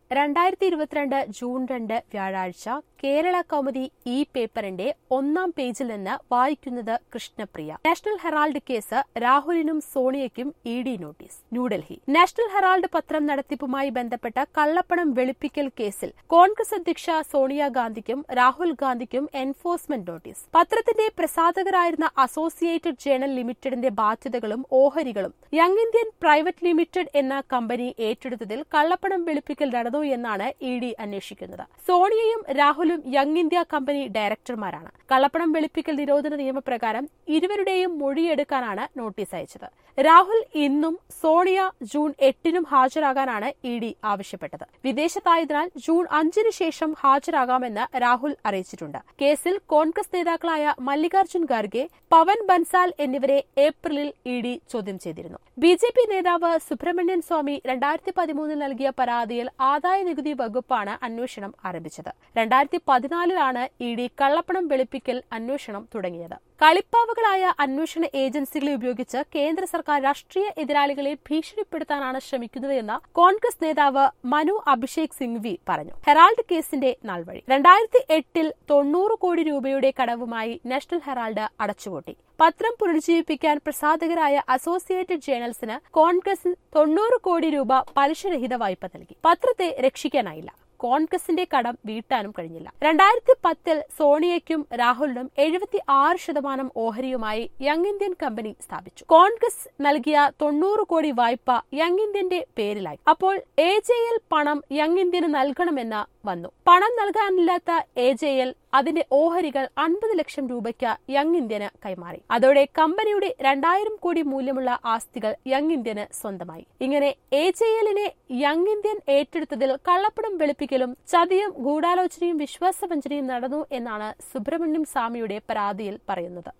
രണ്ടായിരത്തി ഇരുപത്തിരണ്ട് ജൂൺ രണ്ട് വ്യാഴാഴ്ച കേരള കൗമുദി ഇ പേപ്പറിന്റെ ഒന്നാം പേജിൽ നിന്ന് വായിക്കുന്നത് കൃഷ്ണപ്രിയ നാഷണൽ ഹെറാൾഡ് കേസ് രാഹുലിനും സോണിയയ്ക്കും E D notice New Delhi National Herald പത്രം നടത്തിപ്പുമായി ബന്ധപ്പെട്ട കള്ളപ്പണം വെളുപ്പിക്കൽ കേസിൽ കോൺഗ്രസ് അധ്യക്ഷ സോണിയാഗാന്ധിക്കും രാഹുൽ ഗാന്ധിക്കും എൻഫോഴ്സ്മെന്റ് നോട്ടീസ് പത്രത്തിന്റെ പ്രസാധകരായിരുന്ന അസോസിയേറ്റഡ് ജേണൽ ലിമിറ്റഡിന്റെ ബാധ്യതകളും ഓഹരികളും യങ് ഇന്ത്യൻ പ്രൈവറ്റ് ലിമിറ്റഡ് എന്ന കമ്പനി ഏറ്റെടുത്തതിൽ കള്ളപ്പണം വെളുപ്പിക്കൽ നടന്നു എന്നാണ് ഇ ഡി അന്വേഷിക്കുന്നത് സോണിയയും രാഹുലും യങ് ഇന്ത്യ കമ്പനി ഡയറക്ടർമാരാണ് കള്ളപ്പണം വെളുപ്പിക്കൽ നിരോധന നിയമപ്രകാരം ഇരുവരുടെയും മൊഴിയെടുക്കാനാണ് നോട്ടീസ് അയച്ചത് രാഹുൽ ഇന്നും സോണിയ ജൂൺ എട്ടിനും ഹാജരാകാനാണ് ഇ ഡി ആവശ്യപ്പെട്ടത് വിദേശത്തായതിനാൽ ജൂൺ അഞ്ചിന് ശേഷം ഹാജരാകാമെന്ന് രാഹുൽ അറിയിച്ചിട്ടുണ്ട് കേസിൽ കോൺഗ്രസ് നേതാക്കളായ മല്ലികാർജ്ജുൻ ഖാർഗെ പവൻ ബൻസാൽ എന്നിവരെ ഏപ്രിലിൽ ഇ ഡി ചോദ്യം ചെയ്തിരുന്നു ബി ജെ പി നേതാവ് സുബ്രഹ്മണ്യൻ സ്വാമി രണ്ടായിരത്തി പതിമൂന്നിൽ നൽകിയ പരാതിയിൽ ആദായ നികുതി വകുപ്പാണ് അന്വേഷണം ആരംഭിച്ചത് രണ്ടായിരത്തി പതിനാലിലാണ് ഇ ഡി കള്ളപ്പണം വെളുപ്പിക്കൽ അന്വേഷണം തുടങ്ങിയത് കളിപ്പാവകളായ അന്വേഷണ ഏജൻസികളെ ഉപയോഗിച്ച് കേന്ദ്ര സർക്കാർ രാഷ്ട്രീയ എതിരാളികളെ ഭീഷണിപ്പെടുത്താനാണ് ശ്രമിക്കുന്നതെന്ന് കോൺഗ്രസ് നേതാവ് മനു അഭിഷേക് സിംഗ്വി പറഞ്ഞു ഹെറാൾഡ് കേസിന്റെ നാൾവഴി രണ്ടായിരത്തി എട്ടിൽ തൊണ്ണൂറ് കോടി രൂപയുടെ കടവുമായി നാഷണൽ ഹെറാൾഡ് അടച്ചുപൂട്ടി പത്രം പുനരുജ്ജീവിപ്പിക്കാൻ പ്രസാധകരായ അസോസിയേറ്റഡ് ജേണൽസിന് കോൺഗ്രസ് തൊണ്ണൂറ് കോടി രൂപ പലിശരഹിത വായ്പ നൽകി പത്രത്തെ രക്ഷിക്കാനായില്ല കോൺഗ്രസിന്റെ കടം വീട്ടാനും കഴിഞ്ഞില്ല രണ്ടായിരത്തി പത്തിൽ സോണിയയ്ക്കും രാഹുലിനും എഴുപത്തി ആറ് ശതമാനം ഓഹരിയുമായി യങ് ഇന്ത്യൻ കമ്പനി സ്ഥാപിച്ചു കോൺഗ്രസ് നൽകിയ തൊണ്ണൂറ് കോടി വായ്പ യങ് ഇന്ത്യന്റെ പേരിലായി അപ്പോൾ എ ജെ എൽ പണം യങ് ഇന്ത്യന് നൽകണമെന്ന് വന്നു പണം നൽകാനില്ലാത്ത എ ജെ എൽ അതിന്റെ ഓഹരികൾ അൻപത് ലക്ഷം രൂപയ്ക്ക് യങ് ഇന്ത്യന് കൈമാറി അതോടെ കമ്പനിയുടെ രണ്ടായിരം കോടി മൂല്യമുള്ള ആസ്തികൾ യങ് ഇന്ത്യന് സ്വന്തമായി ഇങ്ങനെ എ ജെ എല്ലിനെ യങ് ഇന്ത്യൻ ഏറ്റെടുത്തതിൽ കള്ളപ്പണം വെളുപ്പിക്കലും ചതിയും ഗൂഢാലോചനയും വിശ്വാസവഞ്ചനയും നടന്നു എന്നാണ് സുബ്രഹ്മണ്യം സ്വാമിയുടെ പരാതിയിൽ പറയുന്നത്